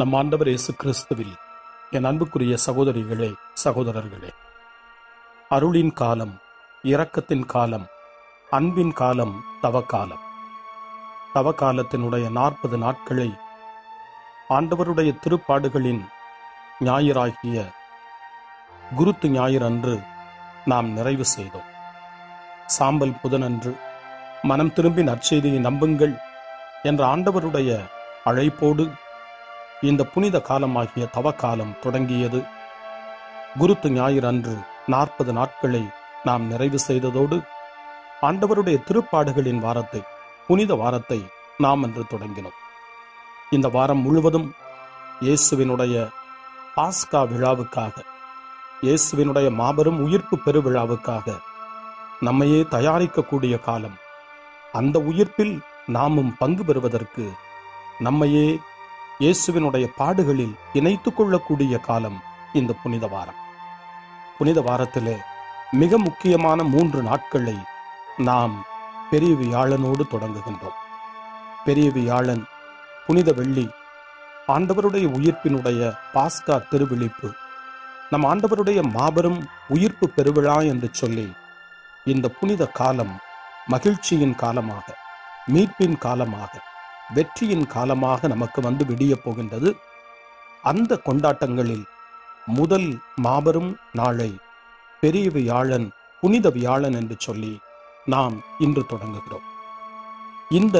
நம் ஆண்டவர் இயேசு கிறிஸ்துவில் என் அன்புக்குரிய சகோதரிகளே சகோதரர்களே அருளின் காலம் இரக்கத்தின் காலம் அன்பின் காலம் தவக்காலம் தவக்காலத்தினுடைய நாற்பது நாட்களை ஆண்டவருடைய திருப்பாடுகளின் ஞாயிறாகிய குருத்து ஞாயிறு அன்று நாம் நிறைவு செய்தோம் சாம்பல் புதனன்று மனம் திரும்பி நற்செய்தியை நம்புங்கள் என்ற ஆண்டவருடைய அழைப்போடு இந்த புனித காலமாகிய தவக்காலம் தொடங்கியது குருத்து ஞாயிறு அன்று நாற்பது நாட்களை நாம் நிறைவு செய்ததோடு ஆண்டவருடைய திருப்பாடுகளின் வாரத்தை புனித வாரத்தை நாம் அன்று தொடங்கினோம் இந்த வாரம் முழுவதும் இயேசுவினுடைய பாஸ்கா விழாவுக்காக இயேசுவினுடைய மாபெரும் உயிர்ப்பு பெருவிழாவுக்காக நம்மையே தயாரிக்கக்கூடிய காலம் அந்த உயிர்ப்பில் நாமும் பங்கு பெறுவதற்கு நம்மையே இயேசுவினுடைய பாடுகளில் இணைத்துக் கொள்ளக்கூடிய காலம் இந்த புனித வாரம் புனித வாரத்திலே மிக முக்கியமான மூன்று நாட்களை நாம் பெரிய வியாழனோடு தொடங்குகின்றோம் பெரிய வியாழன் புனித வெள்ளி ஆண்டவருடைய உயிர்ப்பினுடைய பாஸ்கா திருவிழிப்பு நம் ஆண்டவருடைய மாபெரும் உயிர்ப்பு பெருவிழா என்று சொல்லி இந்த புனித காலம் மகிழ்ச்சியின் காலமாக மீட்பின் காலமாக வெற்றியின் காலமாக நமக்கு வந்து விடியப் போகின்றது அந்த கொண்டாட்டங்களில் முதல் மாபெரும் நாளை பெரிய வியாழன் புனித வியாழன் என்று சொல்லி நாம் இன்று தொடங்குகிறோம் இந்த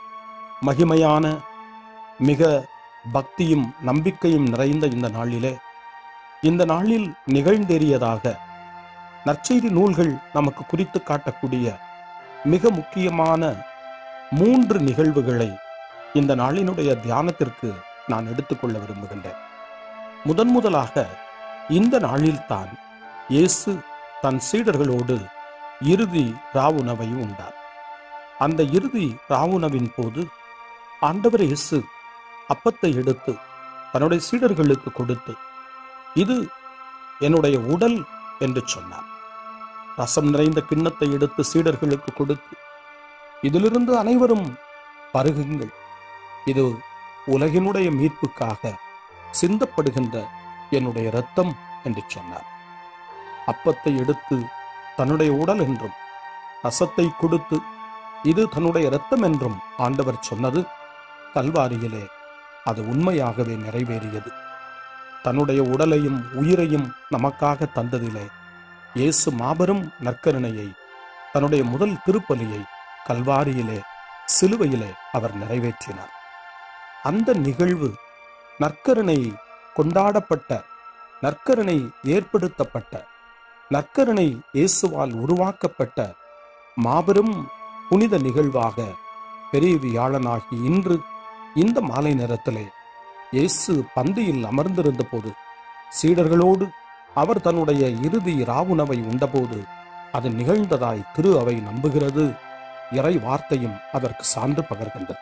மகிமையான மிக பக்தியும் நம்பிக்கையும் நிறைந்த இந்த நாளிலே இந்த நாளில் நிகழ்ந்தேறியதாக நற்செய்தி நூல்கள் நமக்கு குறித்து காட்டக்கூடிய மிக முக்கியமான மூன்று நிகழ்வுகளை இந்த நாளினுடைய தியானத்திற்கு நான் எடுத்துக்கொள்ள விரும்புகின்றேன் முதன் முதலாக இந்த நாளில்தான் இயேசு தன் சீடர்களோடு இறுதி ராவுணவை உண்டார் அந்த இறுதி ராவுணவின் போது ஆண்டவர் இயேசு அப்பத்தை எடுத்து தன்னுடைய சீடர்களுக்கு கொடுத்து இது என்னுடைய உடல் என்று சொன்னார் ரசம் நிறைந்த கிண்ணத்தை எடுத்து சீடர்களுக்கு கொடுத்து இதிலிருந்து அனைவரும் பருகுங்கள் இது உலகினுடைய மீட்புக்காக சிந்தப்படுகின்ற என்னுடைய இரத்தம் என்று சொன்னார் அப்பத்தை எடுத்து தன்னுடைய உடல் என்றும் ரசத்தை கொடுத்து இது தன்னுடைய இரத்தம் என்றும் ஆண்டவர் சொன்னது கல்வாரியிலே அது உண்மையாகவே நிறைவேறியது தன்னுடைய உடலையும் உயிரையும் நமக்காக தந்ததிலே இயேசு மாபெரும் நற்கருணையை தன்னுடைய முதல் திருப்பலியை கல்வாரியிலே சிலுவையிலே அவர் நிறைவேற்றினார் அந்த நிகழ்வு நற்கருணை கொண்டாடப்பட்ட நற்கருணை ஏற்படுத்தப்பட்ட நற்கருணை இயேசுவால் உருவாக்கப்பட்ட மாபெரும் புனித நிகழ்வாக பெரிய வியாழனாகி இன்று இந்த மாலை நேரத்திலே இயேசு பந்தியில் அமர்ந்திருந்த போது சீடர்களோடு அவர் தன்னுடைய இறுதி ராவுணவை உண்டபோது அது நிகழ்ந்ததாய் திரு அவை நம்புகிறது இறை வார்த்தையும் அதற்கு சான்று பகர்கின்றது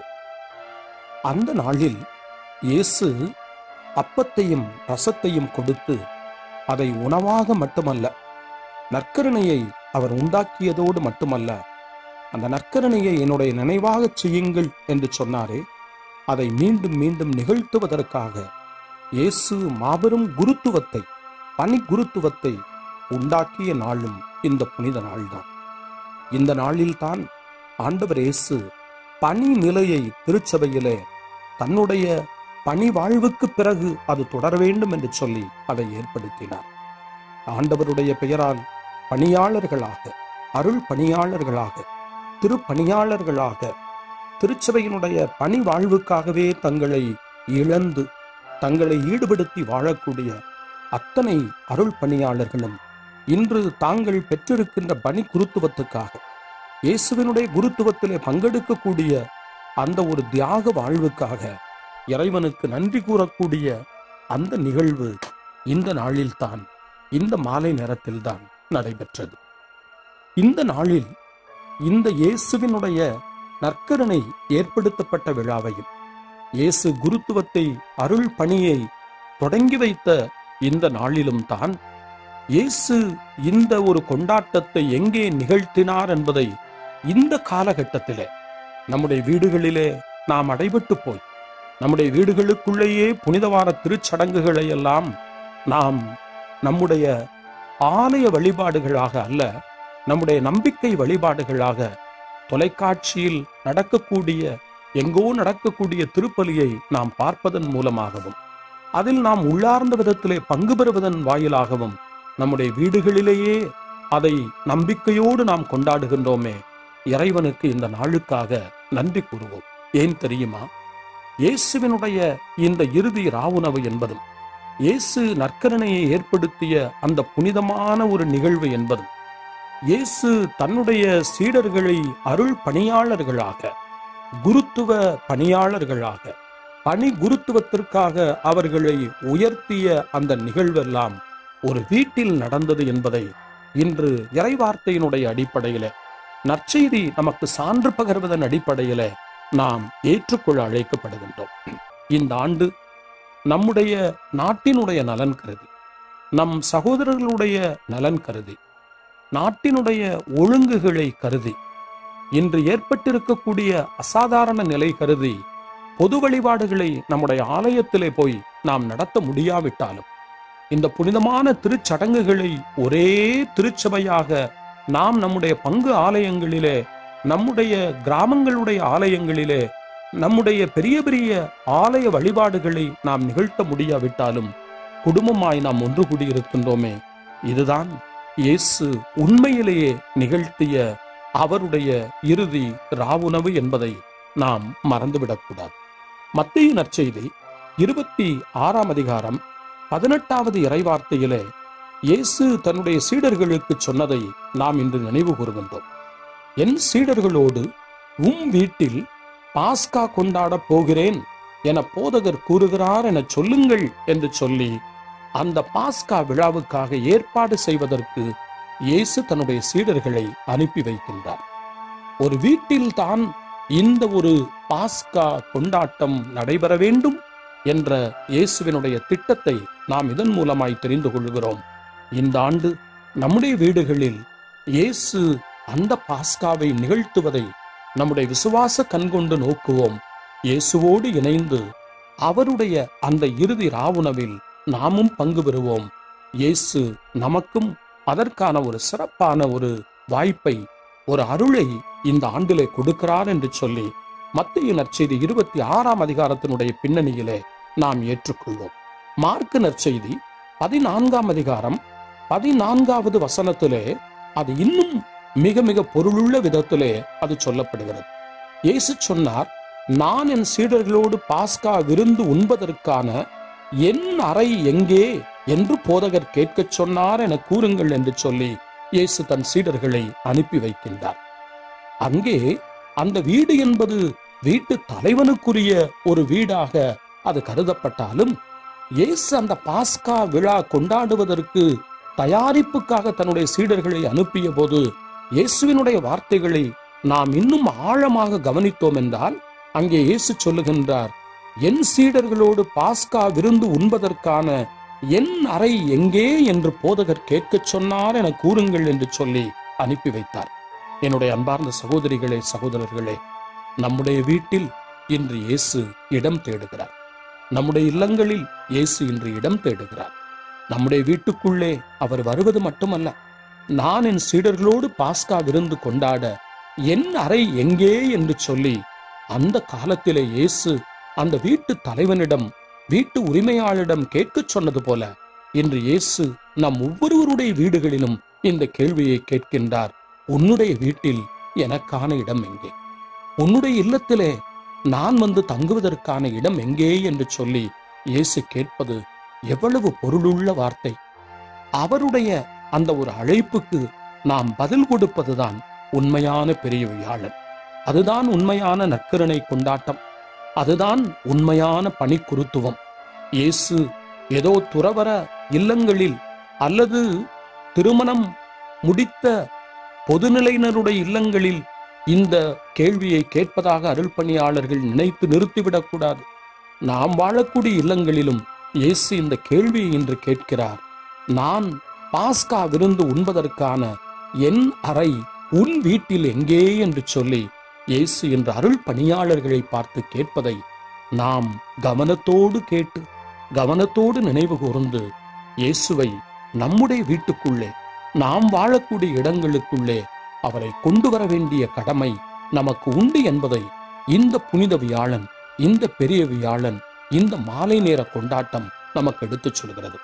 அந்த நாளில் இயேசு அப்பத்தையும் ரசத்தையும் கொடுத்து அதை உணவாக மட்டுமல்ல நற்கருணையை அவர் உண்டாக்கியதோடு மட்டுமல்ல அந்த நற்கருணையை என்னுடைய நினைவாகச் செய்யுங்கள் என்று சொன்னாரே அதை மீண்டும் மீண்டும் நிகழ்த்துவதற்காக இயேசு மாபெரும் குருத்துவத்தை பணி குருத்துவத்தை உண்டாக்கிய நாளும் இந்த புனித நாள்தான் இந்த நாளில்தான் ஆண்டவர் இயேசு பணி நிலையை திருச்சபையிலே தன்னுடைய பணி வாழ்வுக்கு பிறகு அது தொடர வேண்டும் என்று சொல்லி அதை ஏற்படுத்தினார் ஆண்டவருடைய பெயரால் பணியாளர்களாக அருள் பணியாளர்களாக திருப்பணியாளர்களாக திருச்சபையினுடைய பணி வாழ்வுக்காகவே தங்களை இழந்து தங்களை ஈடுபடுத்தி வாழக்கூடிய அத்தனை அருள் பணியாளர்களும் இன்று தாங்கள் பெற்றிருக்கின்ற பணி குருத்துவத்துக்காக இயேசுவினுடைய குருத்துவத்திலே பங்கெடுக்கக்கூடிய அந்த ஒரு தியாக வாழ்வுக்காக இறைவனுக்கு நன்றி கூறக்கூடிய அந்த நிகழ்வு இந்த நாளில்தான் இந்த மாலை நேரத்தில்தான் நடைபெற்றது இந்த நாளில் இந்த இயேசுவினுடைய நற்கருணை ஏற்படுத்தப்பட்ட விழாவையும் இயேசு குருத்துவத்தை அருள் பணியை தொடங்கி வைத்த இந்த நாளிலும் தான் இயேசு இந்த ஒரு கொண்டாட்டத்தை எங்கே நிகழ்த்தினார் என்பதை இந்த காலகட்டத்திலே நம்முடைய வீடுகளிலே நாம் அடைபட்டு போய் நம்முடைய வீடுகளுக்குள்ளேயே புனிதவான திருச்சடங்குகளை எல்லாம் நாம் நம்முடைய ஆலய வழிபாடுகளாக அல்ல நம்முடைய நம்பிக்கை வழிபாடுகளாக தொலைக்காட்சியில் நடக்கக்கூடிய எங்கோ நடக்கக்கூடிய திருப்பலியை நாம் பார்ப்பதன் மூலமாகவும் அதில் நாம் உள்ளார்ந்த விதத்திலே பங்கு பெறுவதன் வாயிலாகவும் நம்முடைய வீடுகளிலேயே அதை நம்பிக்கையோடு நாம் கொண்டாடுகின்றோமே இறைவனுக்கு இந்த நாளுக்காக நன்றி கூறுவோம் ஏன் தெரியுமா இயேசுவினுடைய இந்த இறுதி ராவுணவு என்பதும் இயேசு நற்கரணையை ஏற்படுத்திய அந்த புனிதமான ஒரு நிகழ்வு என்பதும் இயேசு தன்னுடைய சீடர்களை அருள் பணியாளர்களாக குருத்துவ பணியாளர்களாக பணி குருத்துவத்திற்காக அவர்களை உயர்த்திய அந்த நிகழ்வெல்லாம் ஒரு வீட்டில் நடந்தது என்பதை இன்று இறைவார்த்தையினுடைய அடிப்படையில நற்செய்தி நமக்கு சான்று பகர்வதன் அடிப்படையில நாம் ஏற்றுக்கொள்ள அழைக்கப்படுகின்றோம் இந்த ஆண்டு நம்முடைய நாட்டினுடைய நலன் கருதி நம் சகோதரர்களுடைய நலன் கருதி நாட்டினுடைய ஒழுங்குகளை கருதி இன்று ஏற்பட்டிருக்கக்கூடிய அசாதாரண நிலை கருதி பொது வழிபாடுகளை நம்முடைய ஆலயத்திலே போய் நாம் நடத்த முடியாவிட்டாலும் இந்த புனிதமான திருச்சடங்குகளை ஒரே திருச்சபையாக நாம் நம்முடைய பங்கு ஆலயங்களிலே நம்முடைய கிராமங்களுடைய ஆலயங்களிலே நம்முடைய பெரிய பெரிய ஆலய வழிபாடுகளை நாம் நிகழ்த்த முடியாவிட்டாலும் குடும்பமாய் நாம் ஒன்று கூடியிருக்கின்றோமே இதுதான் இயேசு உண்மையிலேயே நிகழ்த்திய அவருடைய இறுதி ராவுணவு என்பதை நாம் மறந்துவிடக்கூடாது மத்திய நற்செய்தி இருபத்தி ஆறாம் அதிகாரம் பதினெட்டாவது இறைவார்த்தையிலே இயேசு தன்னுடைய சீடர்களுக்கு சொன்னதை நாம் இன்று நினைவு கூறுகின்றோம் என் சீடர்களோடு உம் வீட்டில் பாஸ்கா கொண்டாடப் போகிறேன் என போதகர் கூறுகிறார் என சொல்லுங்கள் என்று சொல்லி அந்த பாஸ்கா விழாவுக்காக ஏற்பாடு செய்வதற்கு இயேசு தன்னுடைய சீடர்களை அனுப்பி வைக்கின்றார் ஒரு வீட்டில் தான் இந்த ஒரு பாஸ்கா கொண்டாட்டம் நடைபெற வேண்டும் என்ற இயேசுவினுடைய திட்டத்தை நாம் இதன் மூலமாய் தெரிந்து கொள்கிறோம் இந்த ஆண்டு நம்முடைய வீடுகளில் இயேசு அந்த பாஸ்காவை நிகழ்த்துவதை நம்முடைய விசுவாச கண்கொண்டு நோக்குவோம் இயேசுவோடு இணைந்து அவருடைய அந்த இறுதி ராவுணவில் நாமும் பங்கு பெறுவோம் இயேசு நமக்கும் அதற்கான ஒரு சிறப்பான ஒரு வாய்ப்பை ஒரு அருளை இந்த ஆண்டிலே கொடுக்கிறார் என்று சொல்லி மத்திய நற்செய்தி இருபத்தி ஆறாம் அதிகாரத்தினுடைய பின்னணியிலே நாம் ஏற்றுக்கொள்வோம் மார்க்கு நற்செய்தி பதினான்காம் அதிகாரம் பதினான்காவது வசனத்திலே அது இன்னும் மிக மிக பொருளுள்ள விதத்திலே அது சொல்லப்படுகிறது இயேசு சொன்னார் நான் என் சீடர்களோடு பாஸ்கா விருந்து உண்பதற்கான என் அறை எங்கே என்று போதகர் கேட்கச் சொன்னார் என கூறுங்கள் என்று சொல்லி இயேசு தன் சீடர்களை அனுப்பி வைக்கின்றார் அங்கே அந்த வீடு என்பது வீட்டு தலைவனுக்குரிய ஒரு வீடாக அது கருதப்பட்டாலும் இயேசு அந்த பாஸ்கா விழா கொண்டாடுவதற்கு தயாரிப்புக்காக தன்னுடைய சீடர்களை அனுப்பிய போது இயேசுவினுடைய வார்த்தைகளை நாம் இன்னும் ஆழமாக கவனித்தோம் என்றால் அங்கே இயேசு சொல்லுகின்றார் என் சீடர்களோடு பாஸ்கா விருந்து உண்பதற்கான என் அறை எங்கே என்று போதகர் கேட்கச் சொன்னார் என கூறுங்கள் என்று சொல்லி அனுப்பி வைத்தார் என்னுடைய அன்பார்ந்த சகோதரிகளே சகோதரர்களே நம்முடைய வீட்டில் இன்று இயேசு இடம் தேடுகிறார் நம்முடைய இல்லங்களில் இயேசு இன்று இடம் தேடுகிறார் நம்முடைய வீட்டுக்குள்ளே அவர் வருவது மட்டுமல்ல நான் என் சீடர்களோடு பாஸ்கா விருந்து கொண்டாட என் அறை எங்கே என்று சொல்லி அந்த காலத்திலே இயேசு அந்த வீட்டு தலைவனிடம் வீட்டு உரிமையாளரிடம் கேட்கச் சொன்னது போல இன்று இயேசு நம் ஒவ்வொருவருடைய வீடுகளிலும் இந்த கேள்வியை கேட்கின்றார் உன்னுடைய வீட்டில் எனக்கான இடம் எங்கே உன்னுடைய இல்லத்திலே நான் வந்து தங்குவதற்கான இடம் எங்கே என்று சொல்லி இயேசு கேட்பது எவ்வளவு பொருளுள்ள வார்த்தை அவருடைய அந்த ஒரு அழைப்புக்கு நாம் பதில் கொடுப்பதுதான் உண்மையான பெரிய வியாழன் அதுதான் உண்மையான நற்கருணை கொண்டாட்டம் அதுதான் உண்மையான பணிக்குருத்துவம் இயேசு ஏதோ துறவர இல்லங்களில் அல்லது திருமணம் முடித்த பொதுநிலையினருடைய இல்லங்களில் இந்த கேள்வியை கேட்பதாக அருள் பணியாளர்கள் நினைத்து நிறுத்திவிடக்கூடாது நாம் வாழக்கூடிய இல்லங்களிலும் இயேசு இந்த கேள்வியை இன்று கேட்கிறார் நான் பாஸ்கா விருந்து உண்பதற்கான என் அறை உன் வீட்டில் எங்கே என்று சொல்லி இயேசு என்ற அருள் பணியாளர்களை பார்த்து கேட்பதை நாம் கவனத்தோடு கேட்டு கவனத்தோடு நினைவு கூர்ந்து இயேசுவை நம்முடைய வீட்டுக்குள்ளே நாம் வாழக்கூடிய இடங்களுக்குள்ளே அவரை கொண்டு வர வேண்டிய கடமை நமக்கு உண்டு என்பதை இந்த புனித வியாழன் இந்த பெரிய வியாழன் இந்த மாலை நேர கொண்டாட்டம் நமக்கு எடுத்துச் சொல்கிறது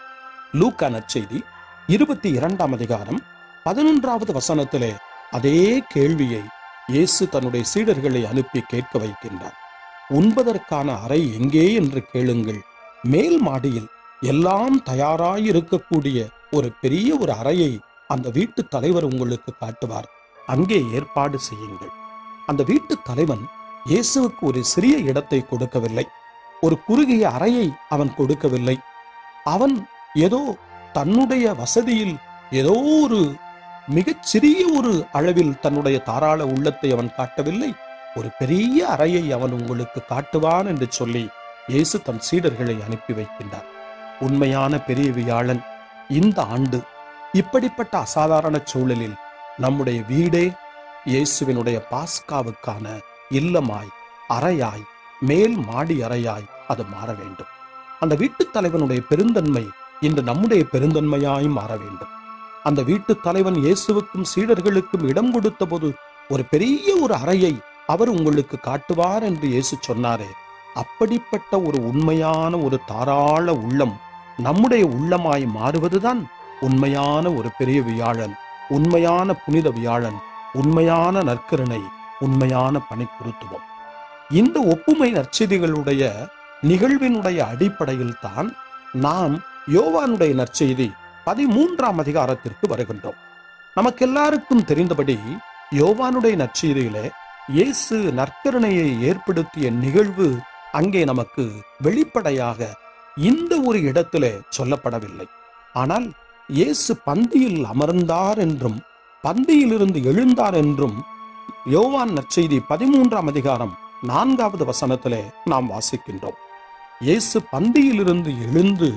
லூக்கா நற்செய்தி இருபத்தி இரண்டாம் அதிகாரம் பதினொன்றாவது வசனத்திலே அதே கேள்வியை இயேசு தன்னுடைய சீடர்களை அனுப்பி கேட்க வைக்கின்றார் உண்பதற்கான அறை எங்கே என்று கேளுங்கள் மேல் மாடியில் எல்லாம் தயாராயிருக்கக்கூடிய ஒரு பெரிய ஒரு அறையை அந்த வீட்டு தலைவர் உங்களுக்கு காட்டுவார் அங்கே ஏற்பாடு செய்யுங்கள் அந்த வீட்டு தலைவன் இயேசுவுக்கு ஒரு சிறிய இடத்தை கொடுக்கவில்லை ஒரு குறுகிய அறையை அவன் கொடுக்கவில்லை அவன் ஏதோ தன்னுடைய வசதியில் ஏதோ ஒரு மிகச் சிறிய ஒரு அளவில் தன்னுடைய தாராள உள்ளத்தை அவன் காட்டவில்லை ஒரு பெரிய அறையை அவன் உங்களுக்கு காட்டுவான் என்று சொல்லி இயேசு தன் சீடர்களை அனுப்பி வைக்கின்றார் உண்மையான பெரிய வியாழன் இந்த ஆண்டு இப்படிப்பட்ட அசாதாரண சூழலில் நம்முடைய வீடே இயேசுவினுடைய பாஸ்காவுக்கான இல்லமாய் அறையாய் மேல் மாடி அறையாய் அது மாற வேண்டும் அந்த வீட்டுத் தலைவனுடைய பெருந்தன்மை இன்று நம்முடைய பெருந்தன்மையாய் மாற வேண்டும் அந்த வீட்டுத் தலைவன் இயேசுவுக்கும் சீடர்களுக்கும் இடம் கொடுத்த போது ஒரு பெரிய ஒரு அறையை அவர் உங்களுக்கு காட்டுவார் என்று இயேசு சொன்னாரே அப்படிப்பட்ட ஒரு உண்மையான ஒரு தாராள உள்ளம் நம்முடைய உள்ளமாய் மாறுவதுதான் உண்மையான ஒரு பெரிய வியாழன் உண்மையான புனித வியாழன் உண்மையான நற்கருணை உண்மையான பணிக்குருத்துவம் இந்த ஒப்புமை நற்செய்திகளுடைய நிகழ்வினுடைய அடிப்படையில் தான் நாம் யோவானுடைய நற்செய்தி பதிமூன்றாம் அதிகாரத்திற்கு வருகின்றோம் நமக்கு எல்லாருக்கும் தெரிந்தபடி யோவானுடைய நற்செய்தியிலே இயேசு நற்கருணையை ஏற்படுத்திய நிகழ்வு அங்கே நமக்கு வெளிப்படையாக இந்த ஒரு இடத்திலே சொல்லப்படவில்லை ஆனால் இயேசு பந்தியில் அமர்ந்தார் என்றும் பந்தியிலிருந்து எழுந்தார் என்றும் யோவான் நற்செய்தி பதிமூன்றாம் அதிகாரம் நான்காவது வசனத்திலே நாம் வாசிக்கின்றோம் இயேசு பந்தியிலிருந்து எழுந்து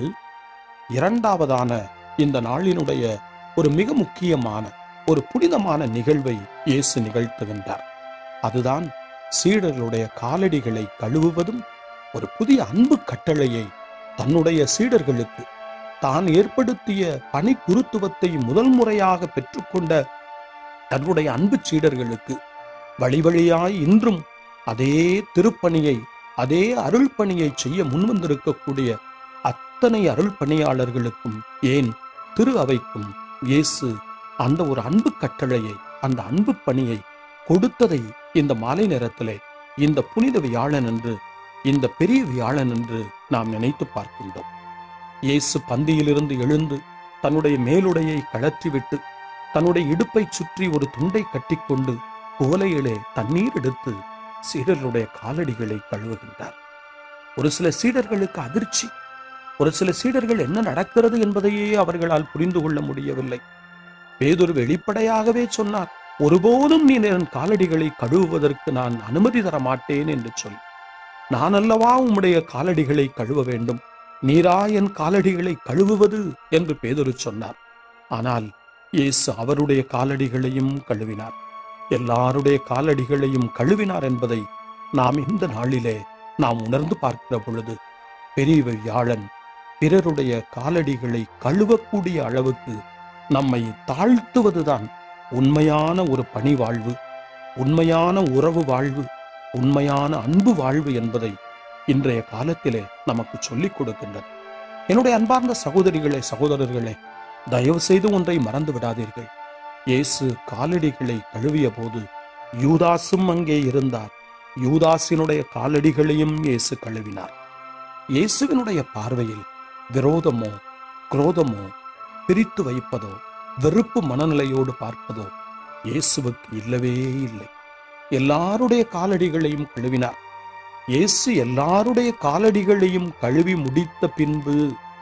இரண்டாவதான இந்த நாளினுடைய ஒரு மிக முக்கியமான ஒரு புனிதமான நிகழ்வை இயேசு நிகழ்த்துகின்றார் அதுதான் சீடர்களுடைய காலடிகளை கழுவுவதும் ஒரு புதிய அன்பு கட்டளையை தன்னுடைய சீடர்களுக்கு தான் ஏற்படுத்திய பணி குருத்துவத்தை முதல் முறையாக பெற்றுக்கொண்ட தன்னுடைய அன்பு சீடர்களுக்கு வழி வழியாய் இன்றும் அதே திருப்பணியை அதே அருள் பணியை செய்ய முன்வந்திருக்கக்கூடிய அத்தனை அருள் பணியாளர்களுக்கும் ஏன் திரு அவைக்கும் இயேசு அந்த ஒரு அன்பு கட்டளையை அந்த அன்பு பணியை கொடுத்ததை இந்த மாலை நேரத்திலே இந்த புனித வியாழன் என்று இந்த பெரிய வியாழன் என்று நாம் நினைத்து பார்க்கின்றோம் இயேசு பந்தியிலிருந்து எழுந்து தன்னுடைய மேலுடையை கழற்றிவிட்டு தன்னுடைய இடுப்பை சுற்றி ஒரு துண்டை கட்டிக்கொண்டு குவலையிலே தண்ணீர் எடுத்து சீடர்களுடைய காலடிகளை கழுவுகின்றார் ஒரு சில சீடர்களுக்கு அதிர்ச்சி ஒரு சில சீடர்கள் என்ன நடக்கிறது என்பதையே அவர்களால் புரிந்து கொள்ள முடியவில்லை பேதொரு வெளிப்படையாகவே சொன்னார் ஒருபோதும் நீ என் காலடிகளை கழுவுவதற்கு நான் அனுமதி தர மாட்டேன் என்று சொல் நான் அல்லவா உம்முடைய காலடிகளை கழுவ வேண்டும் நீரா என் காலடிகளை கழுவுவது என்று பேதொரு சொன்னார் ஆனால் இயேசு அவருடைய காலடிகளையும் கழுவினார் எல்லாருடைய காலடிகளையும் கழுவினார் என்பதை நாம் இந்த நாளிலே நாம் உணர்ந்து பார்க்கிற பொழுது பெரிய வியாழன் பிறருடைய காலடிகளை கழுவக்கூடிய அளவுக்கு நம்மை தாழ்த்துவதுதான் உண்மையான ஒரு பணி வாழ்வு உண்மையான உறவு வாழ்வு உண்மையான அன்பு வாழ்வு என்பதை இன்றைய காலத்திலே நமக்கு சொல்லிக் கொடுக்கின்றது என்னுடைய அன்பார்ந்த சகோதரிகளே சகோதரர்களே தயவு செய்து ஒன்றை மறந்து விடாதீர்கள் இயேசு காலடிகளை கழுவிய போது யூதாசும் அங்கே இருந்தார் யூதாசினுடைய காலடிகளையும் இயேசு கழுவினார் இயேசுவினுடைய பார்வையில் விரோதமோ குரோதமோ பிரித்து வைப்பதோ வெறுப்பு மனநிலையோடு பார்ப்பதோ இயேசுவுக்கு இல்லவே இல்லை எல்லாருடைய காலடிகளையும் கழுவினார் இயேசு எல்லாருடைய காலடிகளையும் கழுவி முடித்த பின்பு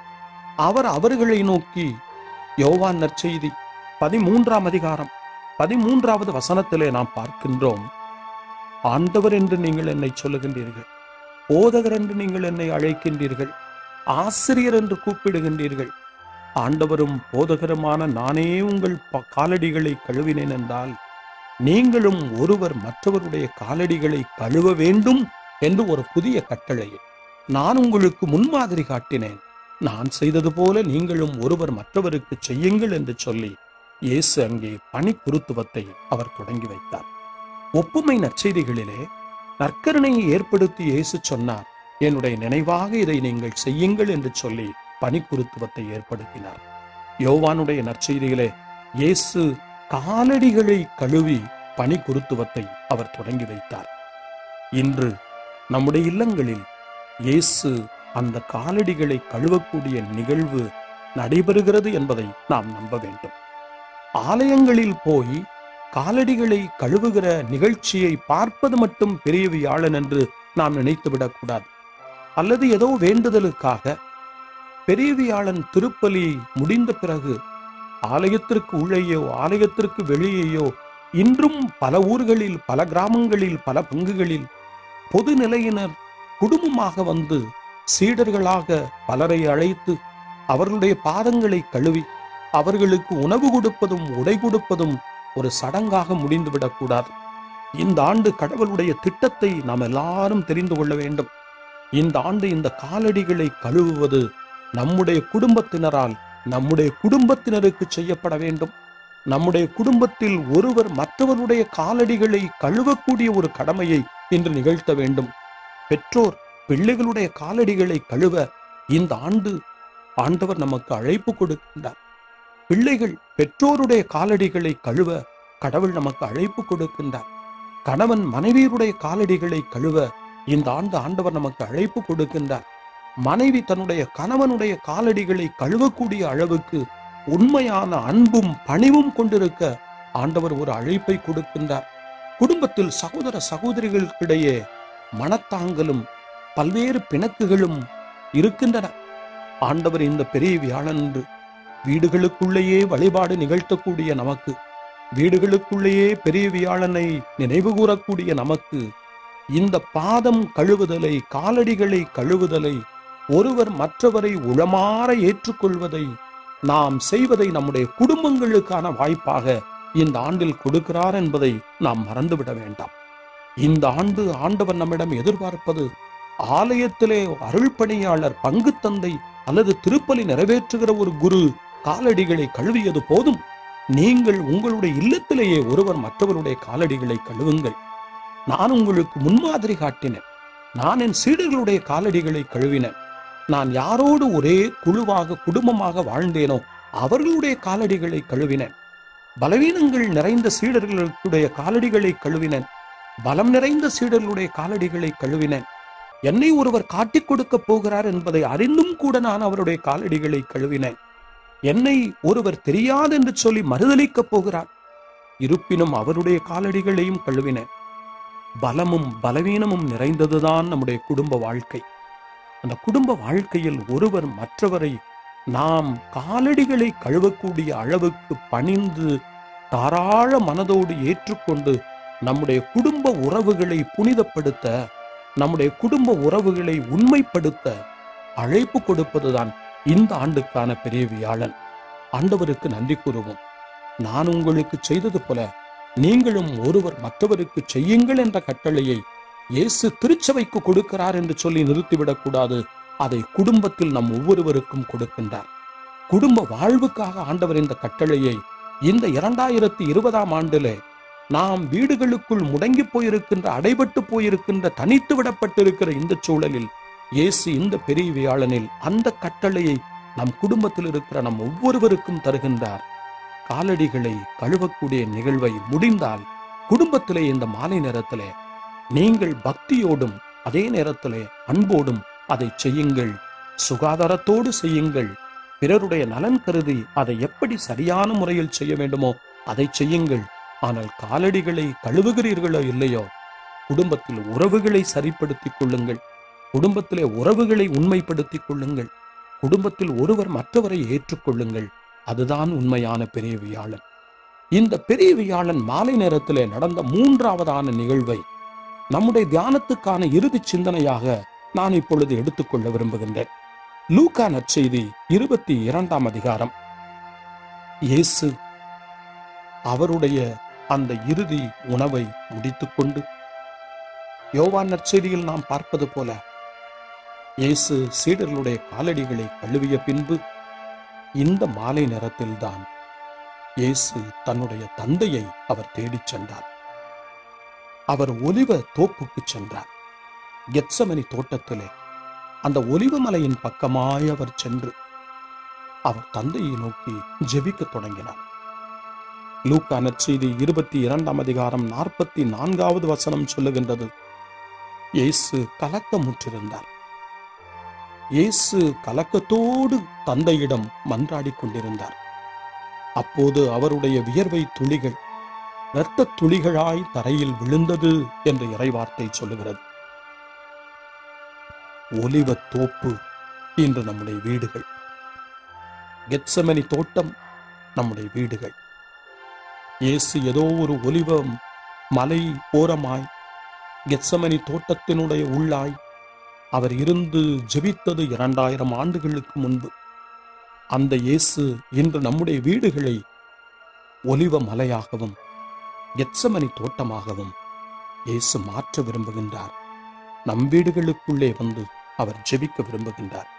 அவர் அவர்களை நோக்கி யோவான் நற்செய்தி பதிமூன்றாம் அதிகாரம் பதிமூன்றாவது வசனத்திலே நாம் பார்க்கின்றோம் ஆண்டவர் என்று நீங்கள் என்னை சொல்லுகின்றீர்கள் போதகர் என்று நீங்கள் என்னை அழைக்கின்றீர்கள் ஆசிரியர் என்று கூப்பிடுகின்றீர்கள் ஆண்டவரும் போதகருமான நானே உங்கள் ப- காலடிகளை கழுவினேன் என்றால் நீங்களும் ஒருவர் மற்றவருடைய காலடிகளை கழுவ வேண்டும் என்று ஒரு புதிய கட்டளையை நான் உங்களுக்கு முன்மாதிரி காட்டினேன் நான் செய்தது போல நீங்களும் ஒருவர் மற்றவருக்கு செய்யுங்கள் என்று சொல்லி இயேசு அங்கே பணி குருத்துவத்தை அவர் தொடங்கி வைத்தார் ஒப்புமை நற்செய்திகளிலே நற்கருணையை ஏற்படுத்தி இயேசு சொன்னார் என்னுடைய நினைவாக இதை நீங்கள் செய்யுங்கள் என்று சொல்லி பணிக்குருத்துவத்தை ஏற்படுத்தினார் யோவானுடைய நற்செய்தியிலே இயேசு காலடிகளை கழுவி பணிக்குருத்துவத்தை அவர் தொடங்கி வைத்தார் இன்று நம்முடைய இல்லங்களில் இயேசு அந்த காலடிகளை கழுவக்கூடிய நிகழ்வு நடைபெறுகிறது என்பதை நாம் நம்ப வேண்டும் ஆலயங்களில் போய் காலடிகளை கழுவுகிற நிகழ்ச்சியை பார்ப்பது மட்டும் பெரிய வியாழன் என்று நாம் நினைத்துவிடக் கூடாது அல்லது ஏதோ வேண்டுதலுக்காக பெரிய வியாழன் திருப்பலி முடிந்த பிறகு ஆலயத்திற்கு உள்ளேயோ ஆலயத்திற்கு வெளியேயோ இன்றும் பல ஊர்களில் பல கிராமங்களில் பல பங்குகளில் பொது நிலையினர் குடும்பமாக வந்து சீடர்களாக பலரை அழைத்து அவர்களுடைய பாதங்களை கழுவி அவர்களுக்கு உணவு கொடுப்பதும் உடை கொடுப்பதும் ஒரு சடங்காக முடிந்துவிடக் கூடாது இந்த ஆண்டு கடவுளுடைய திட்டத்தை நாம் எல்லாரும் தெரிந்து கொள்ள வேண்டும் இந்த ஆண்டு இந்த காலடிகளை கழுவுவது நம்முடைய குடும்பத்தினரால் நம்முடைய குடும்பத்தினருக்கு செய்யப்பட வேண்டும் நம்முடைய குடும்பத்தில் ஒருவர் மற்றவருடைய காலடிகளை கழுவக்கூடிய ஒரு கடமையை இன்று நிகழ்த்த வேண்டும் பெற்றோர் பிள்ளைகளுடைய காலடிகளை கழுவ இந்த ஆண்டு ஆண்டவர் நமக்கு அழைப்பு கொடுக்கின்றார் பிள்ளைகள் பெற்றோருடைய காலடிகளை கழுவ கடவுள் நமக்கு அழைப்பு கொடுக்கின்றார் கணவன் மனைவியருடைய காலடிகளை கழுவ இந்த ஆண்டு ஆண்டவர் நமக்கு அழைப்பு கொடுக்கின்றார் மனைவி தன்னுடைய கணவனுடைய காலடிகளை கழுவக்கூடிய அளவுக்கு உண்மையான அன்பும் பணிவும் கொண்டிருக்க ஆண்டவர் ஒரு அழைப்பை கொடுக்கின்றார் குடும்பத்தில் சகோதர சகோதரிகளுக்கிடையே மனத்தாங்கலும் பல்வேறு பிணக்குகளும் இருக்கின்றன ஆண்டவர் இந்த பெரிய வியாழன்று வீடுகளுக்குள்ளேயே வழிபாடு நிகழ்த்தக்கூடிய நமக்கு வீடுகளுக்குள்ளேயே பெரிய வியாழனை நினைவு கூறக்கூடிய நமக்கு இந்த பாதம் கழுவுதலை காலடிகளை கழுவுதலை ஒருவர் மற்றவரை உளமாற ஏற்றுக்கொள்வதை நாம் செய்வதை நம்முடைய குடும்பங்களுக்கான வாய்ப்பாக இந்த ஆண்டில் கொடுக்கிறார் என்பதை நாம் மறந்துவிட வேண்டாம் இந்த ஆண்டு ஆண்டவர் நம்மிடம் எதிர்பார்ப்பது ஆலயத்திலே அருள் பணியாளர் பங்கு தந்தை அல்லது திருப்பலி நிறைவேற்றுகிற ஒரு குரு காலடிகளை கழுவியது போதும் நீங்கள் உங்களுடைய இல்லத்திலேயே ஒருவர் மற்றவருடைய காலடிகளை கழுவுங்கள் நான் உங்களுக்கு முன்மாதிரி காட்டினேன் நான் என் சீடர்களுடைய காலடிகளை கழுவினேன் நான் யாரோடு ஒரே குழுவாக குடும்பமாக வாழ்ந்தேனோ அவர்களுடைய காலடிகளை கழுவினேன் பலவீனங்கள் நிறைந்த சீடர்களுடைய காலடிகளை கழுவினேன் பலம் நிறைந்த சீடர்களுடைய காலடிகளை கழுவினேன் என்னை ஒருவர் காட்டிக் கொடுக்க போகிறார் என்பதை அறிந்தும் கூட நான் அவருடைய காலடிகளை கழுவினேன் என்னை ஒருவர் தெரியாது என்று சொல்லி மறுதலிக்கப் போகிறார் இருப்பினும் அவருடைய காலடிகளையும் கழுவினேன் பலமும் பலவீனமும் நிறைந்ததுதான் நம்முடைய குடும்ப வாழ்க்கை அந்த குடும்ப வாழ்க்கையில் ஒருவர் மற்றவரை நாம் காலடிகளை கழுவக்கூடிய அளவுக்கு பணிந்து தாராள மனதோடு ஏற்றுக்கொண்டு நம்முடைய குடும்ப உறவுகளை புனிதப்படுத்த நம்முடைய குடும்ப உறவுகளை உண்மைப்படுத்த அழைப்பு கொடுப்பதுதான் இந்த ஆண்டுக்கான பெரிய வியாழன் ஆண்டவருக்கு நன்றி கூறுவோம் நான் உங்களுக்கு செய்தது போல நீங்களும் ஒருவர் மற்றவருக்கு செய்யுங்கள் என்ற கட்டளையை இயேசு திருச்சபைக்கு கொடுக்கிறார் என்று சொல்லி நிறுத்திவிடக் கூடாது அதை குடும்பத்தில் நம் ஒவ்வொருவருக்கும் கொடுக்கின்றார் குடும்ப வாழ்வுக்காக ஆண்டவர் இந்த கட்டளையை இந்த இரண்டாயிரத்தி இருபதாம் ஆண்டிலே நாம் வீடுகளுக்குள் முடங்கி போயிருக்கின்ற அடைபட்டு போயிருக்கின்ற தனித்து விடப்பட்டிருக்கிற இந்த சூழலில் இயேசு இந்த பெரிய வியாழனில் அந்த கட்டளையை நம் குடும்பத்தில் இருக்கிற நம் ஒவ்வொருவருக்கும் தருகின்றார் காலடிகளை கழுவக்கூடிய நிகழ்வை முடிந்தால் குடும்பத்திலே இந்த மாலை நேரத்திலே நீங்கள் பக்தியோடும் அதே நேரத்திலே அன்போடும் அதை செய்யுங்கள் சுகாதாரத்தோடு செய்யுங்கள் பிறருடைய நலன் கருதி அதை எப்படி சரியான முறையில் செய்ய வேண்டுமோ அதை செய்யுங்கள் ஆனால் காலடிகளை கழுவுகிறீர்களோ இல்லையோ குடும்பத்தில் உறவுகளை சரிப்படுத்திக் கொள்ளுங்கள் குடும்பத்திலே உறவுகளை உண்மைப்படுத்திக் கொள்ளுங்கள் குடும்பத்தில் ஒருவர் மற்றவரை ஏற்றுக்கொள்ளுங்கள் அதுதான் உண்மையான பெரிய வியாழன் இந்த பெரிய வியாழன் மாலை நேரத்திலே நடந்த மூன்றாவதான நிகழ்வை நம்முடைய தியானத்துக்கான இறுதி சிந்தனையாக நான் இப்பொழுது எடுத்துக்கொள்ள விரும்புகின்றேன் லூக்கா நற்செய்தி இருபத்தி இரண்டாம் அதிகாரம் இயேசு அவருடைய அந்த இறுதி உணவை முடித்துக்கொண்டு யோவான் நற்செய்தியில் நாம் பார்ப்பது போல இயேசு சீடர்களுடைய காலடிகளை கழுவிய பின்பு இந்த மாலை நேரத்தில்தான் இயேசு தன்னுடைய தந்தையை அவர் தேடிச் சென்றார் அவர் ஒலிவ தோப்புக்கு சென்றார் கெத்சமனி தோட்டத்திலே அந்த ஒலிவ மலையின் பக்கமாய் அவர் சென்று அவர் தந்தையை நோக்கி ஜெபிக்கத் தொடங்கினார் லூக்கா நற்செய்தி இருபத்தி இரண்டாம் அதிகாரம் நாற்பத்தி நான்காவது வசனம் சொல்லுகின்றது இயேசு கலக்கமுற்றிருந்தார் இயேசு கலக்கத்தோடு தந்தையிடம் மன்றாடிக் கொண்டிருந்தார் அப்போது அவருடைய வியர்வை துளிகள் இரத்த துளிகளாய் தரையில் விழுந்தது என்று இறைவார்த்தை சொல்லுகிறது ஒலிவ தோப்பு இன்று நம்முடைய வீடுகள் கெத்சமனி தோட்டம் நம்முடைய வீடுகள் இயேசு ஏதோ ஒரு ஒலிவ மலை ஓரமாய் கெத்சமனி தோட்டத்தினுடைய உள்ளாய் அவர் இருந்து ஜெபித்தது இரண்டாயிரம் ஆண்டுகளுக்கு முன்பு அந்த இயேசு இன்று நம்முடைய வீடுகளை ஒலிவ மலையாகவும் கெத்சமனி தோட்டமாகவும் இயேசு மாற்ற விரும்புகின்றார் நம் வீடுகளுக்குள்ளே வந்து அவர் ஜெபிக்க விரும்புகின்றார்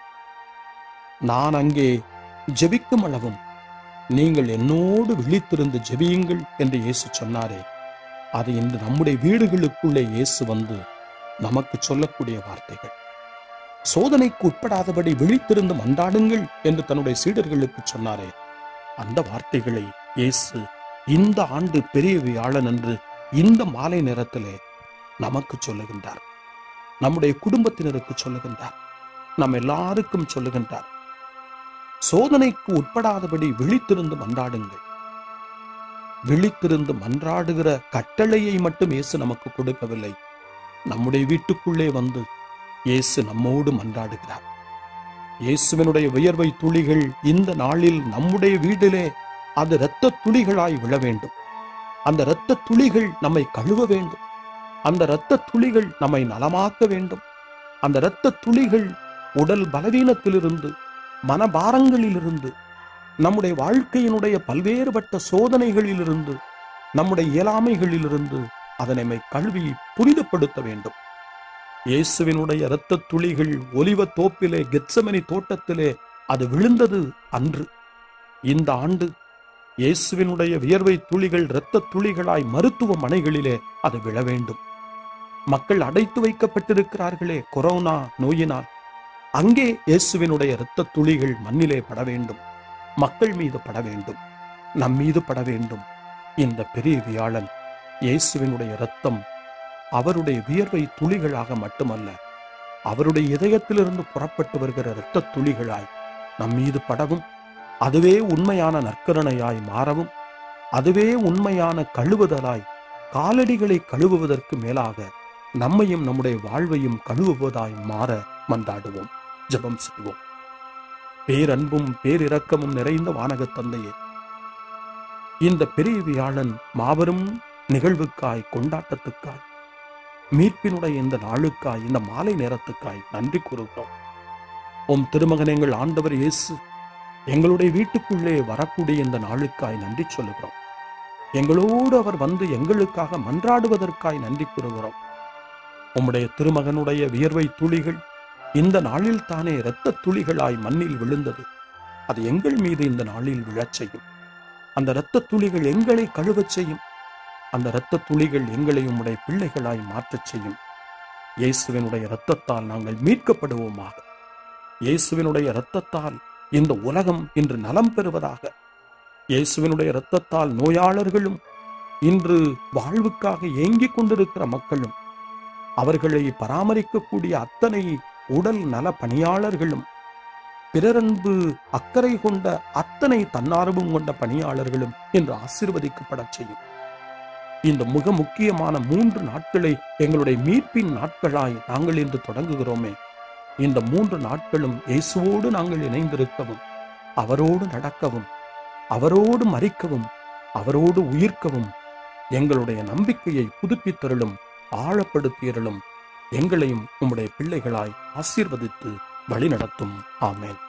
நான் அங்கே ஜெபிக்கும் அளவும் நீங்கள் என்னோடு விழித்திருந்து ஜெபியுங்கள் என்று இயேசு சொன்னாரே அது இன்று நம்முடைய வீடுகளுக்குள்ளே இயேசு வந்து நமக்கு சொல்லக்கூடிய வார்த்தைகள் சோதனைக்கு உட்படாதபடி விழித்திருந்து மன்றாடுங்கள் என்று தன்னுடைய சீடர்களுக்கு சொன்னாரே அந்த வார்த்தைகளை இயேசு இந்த ஆண்டு பெரிய வியாழன் என்று இந்த மாலை நேரத்திலே நமக்கு சொல்லுகின்றார் நம்முடைய குடும்பத்தினருக்கு சொல்லுகின்றார் நம் எல்லாருக்கும் சொல்லுகின்றார் சோதனைக்கு உட்படாதபடி விழித்திருந்து மன்றாடுங்கள் விழித்திருந்து மன்றாடுகிற கட்டளையை மட்டும் இயேசு நமக்கு கொடுக்கவில்லை நம்முடைய வீட்டுக்குள்ளே வந்து இயேசு நம்மோடு மன்றாடுகிறார் இயேசுவினுடைய வியர்வை துளிகள் இந்த நாளில் நம்முடைய வீட்டிலே அது இரத்த துளிகளாய் விழ வேண்டும் அந்த இரத்த துளிகள் நம்மை கழுவ வேண்டும் அந்த இரத்த துளிகள் நம்மை நலமாக்க வேண்டும் அந்த இரத்த துளிகள் உடல் பலவீனத்திலிருந்து மனபாரங்களிலிருந்து நம்முடைய வாழ்க்கையினுடைய பல்வேறுபட்ட சோதனைகளிலிருந்து நம்முடைய இயலாமைகளிலிருந்து அதனை நம்மை கழுவி புனிதப்படுத்த வேண்டும் இயேசுவினுடைய இரத்த துளிகள் ஒலிவ தோப்பிலே கெத்சமனி தோட்டத்திலே அது விழுந்தது அன்று இந்த ஆண்டு இயேசுவினுடைய வியர்வை துளிகள் இரத்த துளிகளாய் மருத்துவமனைகளிலே அது விழ வேண்டும் மக்கள் அடைத்து வைக்கப்பட்டிருக்கிறார்களே கொரோனா நோயினால் அங்கே இயேசுவினுடைய இரத்த துளிகள் மண்ணிலே பட வேண்டும் மக்கள் மீது பட வேண்டும் நம் மீது பட வேண்டும் இந்த பெரிய வியாழன் இயேசுவினுடைய இரத்தம் அவருடைய வியர்வை துளிகளாக மட்டுமல்ல அவருடைய இதயத்திலிருந்து புறப்பட்டு வருகிற இரத்த துளிகளாய் நம் மீது படவும் அதுவே உண்மையான நற்கருணையாய் மாறவும் அதுவே உண்மையான கழுவுதலாய் காலடிகளை கழுவுவதற்கு மேலாக நம்மையும் நம்முடைய வாழ்வையும் கழுவுவதாய் மாற மன்றாடுவோம் ஜெபம் செய்வோம் பேரன்பும் பேரிரக்கமும் நிறைந்த வானகத் தந்தையே இந்த பெரிய வியாழன் மாபெரும் நிகழ்வுக்காய் கொண்டாட்டத்துக்காய் மீட்பினுடைய இந்த நாளுக்காய் இந்த மாலை நேரத்துக்காய் நன்றி கூறுகிறோம் உம் திருமகன் எங்கள் ஆண்டவர் இயேசு எங்களுடைய வீட்டுக்குள்ளே வரக்கூடிய இந்த நாளுக்காய் நன்றி சொல்லுகிறோம் எங்களோடு அவர் வந்து எங்களுக்காக மன்றாடுவதற்காய் நன்றி கூறுகிறோம் உம்முடைய திருமகனுடைய வியர்வை துளிகள் இந்த நாளில் தானே இரத்த துளிகளாய் மண்ணில் விழுந்தது அது எங்கள் மீது இந்த நாளில் விழச் செய்யும் அந்த இரத்த துளிகள் எங்களை கழுவச் செய்யும் அந்த இரத்த துளிகள் எங்களை உம்முடைய பிள்ளைகளாய் மாற்றச் செய்யும் இயேசுவினுடைய இரத்தத்தால் நாங்கள் மீட்கப்படுவோமாக இயேசுவினுடைய இரத்தத்தால் இந்த உலகம் இன்று நலம் பெறுவதாக இயேசுவினுடைய இரத்தத்தால் நோயாளர்களும் இன்று வாழ்வுக்காக ஏங்கிக் கொண்டிருக்கிற மக்களும் அவர்களை பராமரிக்கக்கூடிய அத்தனை உடல் நல பணியாளர்களும் பிறரன்பு அக்கறை கொண்ட அத்தனை தன்னார்வம் கொண்ட பணியாளர்களும் இன்று ஆசீர்வதிக்கப்படச் செய்யும் இந்த மிக முக்கியமான மூன்று நாட்களை எங்களுடைய மீட்பின் நாட்களாய் நாங்கள் இன்று தொடங்குகிறோமே இந்த மூன்று நாட்களும் இயேசுவோடு நாங்கள் இணைந்திருக்கவும் அவரோடு நடக்கவும் அவரோடு மறிக்கவும் அவரோடு உயிர்க்கவும் எங்களுடைய நம்பிக்கையை புதுப்பித்தருளும் ஆழப்படுத்தியருளும் எங்களையும் உம்முடைய பிள்ளைகளாய் ஆசீர்வதித்து வழிநடத்தும் ஆமென்